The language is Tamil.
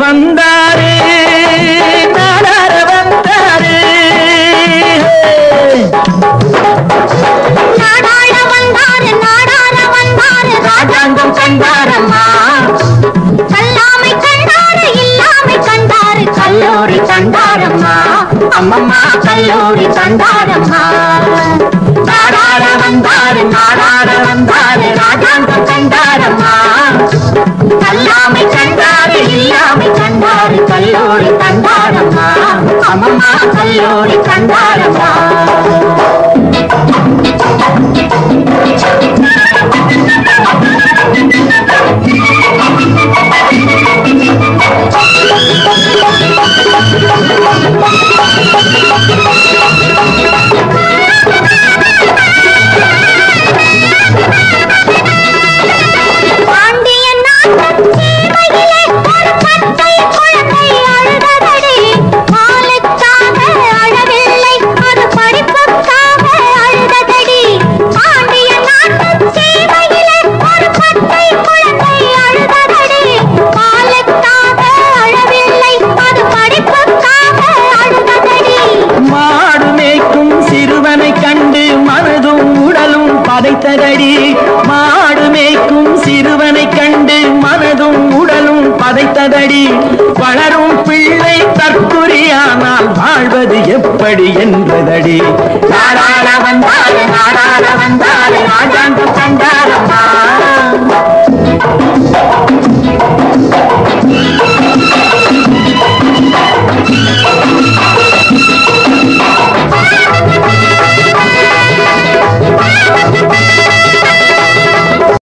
வந்தாரு நாடார வந்தாரு நாடாள வந்தாரு நாடாள வந்தாரு ராஜாங்கம் கண்டாரம்மா கல்லாமை கண்டாரு இல்லாமை கண்டாரு கல்லூரி கண்டாரம்மா அம்மம்மா கல்லூரி கண்டாரம்மா நாடாள வந்தாரு நாடாள வந்தாரு ராஜாங்கம் கண்டாரம்மா கல்லாமை கண்டாரு இல்லாமை கண்டாரு கல்லூரி கண்டாரம்மா அம்மம்மா கல்லூரி கண்டாரம்மா பாண்டியன் நாட்டுச் சீமையிலே ஒரு பச்சை குழந்தை அழுததடி. பாலுக்காக அழவில்லை, அது படிப்புக்காக அழுததடி. பாண்டியன் நாட்டுச் சீமையிலே ஒரு பச்சை குழந்தை அழுததடி. பாலுக்காக அழவில்லை, அது படிப்புக்காக அழுததடி. மாடு மேய்க்கும் சிறுவனை கண்டு மனதும் உடலும் பதைத்ததடி மாடு மேய்க்கும் சிறுவனை கண்டு மனதும் உடலும் பதைத்ததடி வளரும் பிள்ளை தற்குறியானால் வாழ்வது எப்படி என்றதடி நாடாள வந்தாரு நாடாள வந்தாரு ராஜாங்கம் கண்டாரம்மா